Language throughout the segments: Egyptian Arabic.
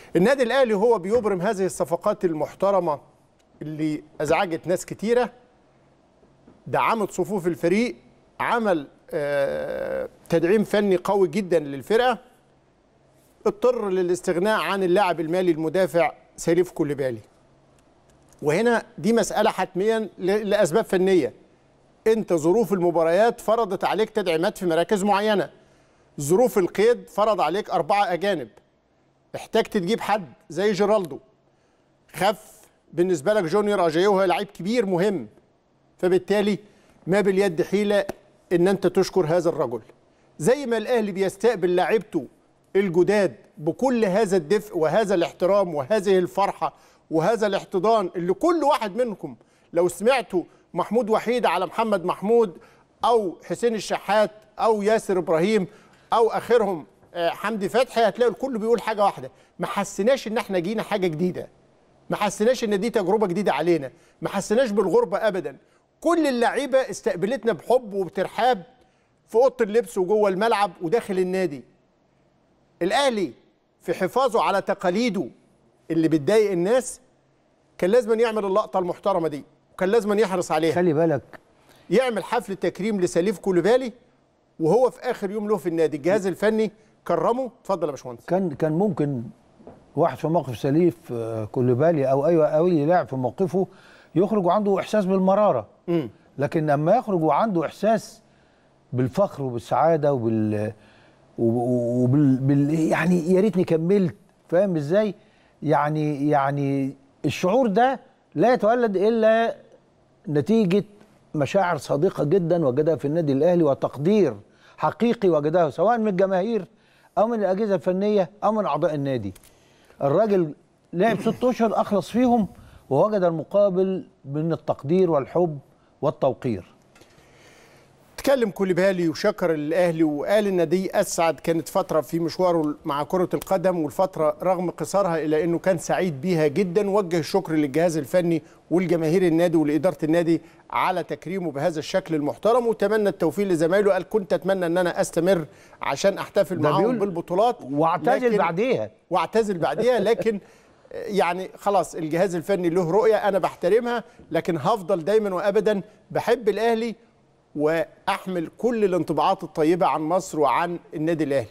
النادي الاهلي هو بيبرم هذه الصفقات المحترمه اللي ازعجت ناس كتيره دعمت صفوف الفريق عمل آه، تدعيم فني قوي جدا للفرقه اضطر للاستغناء عن اللاعب المالي المدافع سليف كوليبالي وهنا دي مساله حتميا ل- لاسباب فنيه انت ظروف المباريات فرضت عليك تدعيمات في مراكز معينه ظروف القيد فرض عليك اربعه اجانب احتجت تجيب حد زي جيرالدو خف بالنسبه لك جونيور اجايو هو لعيب كبير مهم فبالتالي ما باليد حيله ان انت تشكر هذا الرجل زي ما الاهلي بيستقبل لاعيبته الجداد بكل هذا الدفء وهذا الاحترام وهذه الفرحه وهذا الاحتضان اللي كل واحد منكم لو سمعتوا محمود وحيد على محمد محمود او حسين الشحات او ياسر ابراهيم او اخرهم آه، حمدي فتحي هتلاقوا الكل بيقول حاجه واحده ما حسيناش ان احنا جينا حاجه جديده ما حسيناش ان دي تجربه جديده علينا ما حسيناش بالغربه ابدا كل اللعيبه استقبلتنا بحب وبترحاب في اوضه اللبس وجوه الملعب وداخل النادي الاهلي في حفاظه على تقاليده اللي بتضايق الناس كان لازم يعمل اللقطه المحترمه دي وكان لازم يحرص عليها خلي بالك يعمل حفل تكريم لسليف كوليبالي وهو في اخر يوم له في النادي الجهاز الفني كرمه اتفضل يا باشمهندس كان كان ممكن واحد في موقف سليف آه، كوليبالي او اي او اي لاعب في موقفه يخرج وعنده احساس بالمراره مم. لكن لما يخرج وعنده احساس بالفخر وبالسعاده وبال وب- وبال بال يعني يا ريتني كملت فاهم ازاي يعني يعني الشعور ده لا يتولد الا نتيجه مشاعر صادقه جدا وجدها في النادي الاهلي وتقدير حقيقي وجدها سواء من الجماهير او من الاجهزه الفنيه او من اعضاء النادي الراجل لعب ست اشهر اخلص فيهم ووجد المقابل من التقدير والحب والتوقير اتكلم كوليبالي وشكر الاهلي وقال ان دي اسعد كانت فتره في مشواره مع كره القدم والفتره رغم قصارها الا انه كان سعيد بيها جدا وجه الشكر للجهاز الفني والجماهير النادي ولاداره النادي على تكريمه بهذا الشكل المحترم وتمنى التوفيق لزمايله قال كنت اتمنى ان انا استمر عشان احتفل ده معاهم بيقول بالبطولات واعتزل لكن- بعديها واعتزل بعديها لكن يعني خلاص الجهاز الفني له رؤيه انا بحترمها لكن هفضل دايما وابدا بحب الاهلي واحمل كل الانطباعات الطيبه عن مصر وعن النادي الاهلي.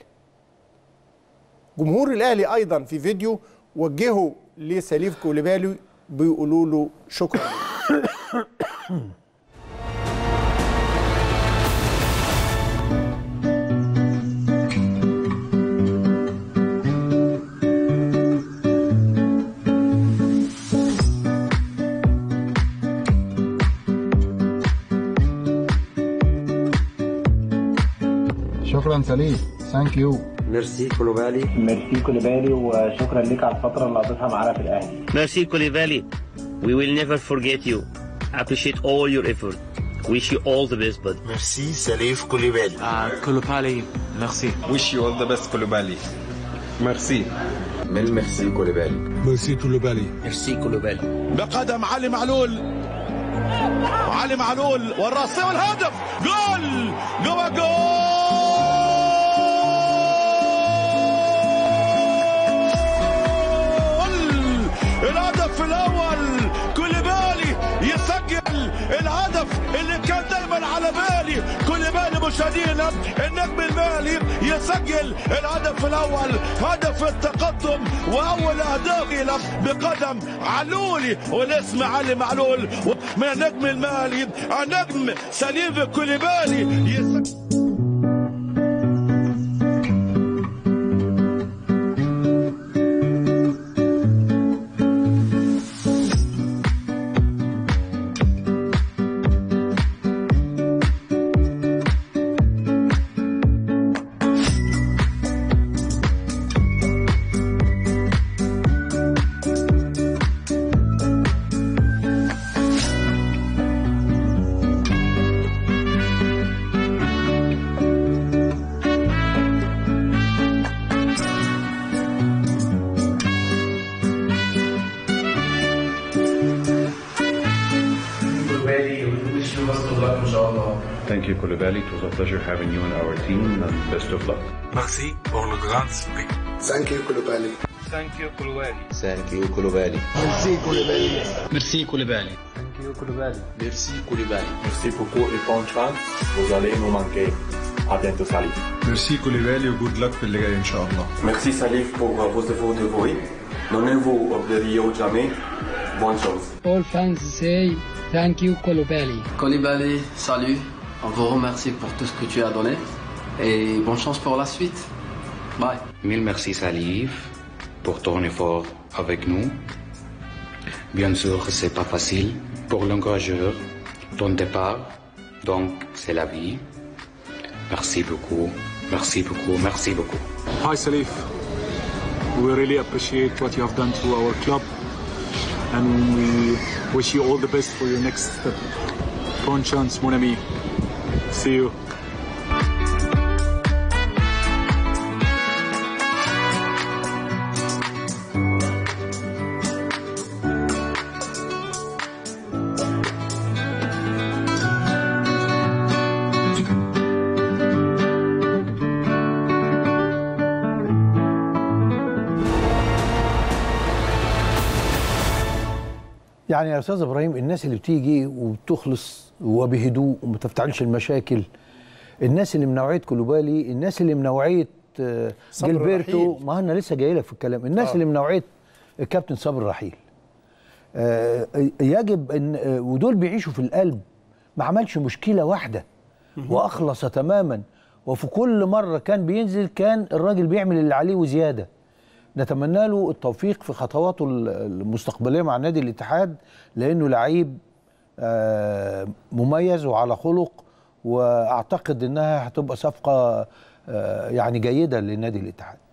جمهور الاهلي ايضا في فيديو وجهوا لسليف كوليبالي بيقولوا له شكرا. شكرا سليم ثانك يو ميرسي كولوبالي ميرسي كوليبالي وشكرا لك على الفترة اللي قضيتها معانا في الأهلي Merci Koulibaly. We will never forget you. Appreciate all your effort. Wish you all the best, bud. Merci Salif Koulibaly. Uh, Koulibaly, merci. Wish you all the best Koulibaly. Merci. Mel merci Koulibaly. Merci Koulibaly. Merci Koulibaly. بقدم علي معلول علي معلول والراسية والهدف جول جوا جول الهدف الاول كوليبالي يسجل الهدف اللي كان دايما على بالي كوليبالي مشاهدينا النجم المالي يسجل الهدف الاول هدف التقدم واول اهداف بقدم علولي والاسم علي معلول من النجم المالي النجم سليم كوليبالي يسجل Thank you, Koulibaly. It was a pleasure having you on our team, and best of luck. Merci pour le grand esprit. Thank you Koulibaly. Thank you, Koulibaly. Thank you Koulibaly. Merci Koulibaly. Merci, Koulibaly. Thank you, Koulibaly. Merci Koulibaly. Merci beaucoup et bonne chance. Vous allez nous manquer. À bientôt, Salif. ميرسي كوليبالي وجود لك في اللي جاي ان شاء الله Merci, Salif, pour vos efforts de bruit. Donnez-vous de Rio jamais. Bonne chance. All fans say thank you Koulibaly. Koulibaly, salut. On vous remercie pour tout ce que tu as donné. Et bonne chance pour la suite. Bye. Mille merci Salif pour ton effort avec nous. Bien sûr, c'est pas facile pour l'encourageur, ton départ, donc c'est la vie. Merci beaucoup, merci beaucoup, merci beaucoup. Hi, Salif. We really appreciate what you have done to our club. And we wish you all the best for your next step. Bonne chance, mon ami. See you. يعني يا استاذ ابراهيم الناس اللي بتيجي وبتخلص وبهدوء وما تفتعلش المشاكل الناس اللي من نوعيه كولوبالي الناس اللي من نوعيه آه، صبري جilberto رحيل. ما انا لسه جاي لك في الكلام الناس آه. اللي من نوعيه الكابتن صبري رحيل آه، يجب ان آه، ودول بيعيشوا في القلب ما عملش مشكله واحده واخلص تماما وفي كل مره كان بينزل كان الراجل بيعمل اللي عليه وزياده نتمنى له التوفيق في خطواته ال- المستقبليه مع نادي الاتحاد لانه لعيب آه، مميز وعلى خلق واعتقد انها هتبقى صفقه آه، يعني جيده لنادي الاتحاد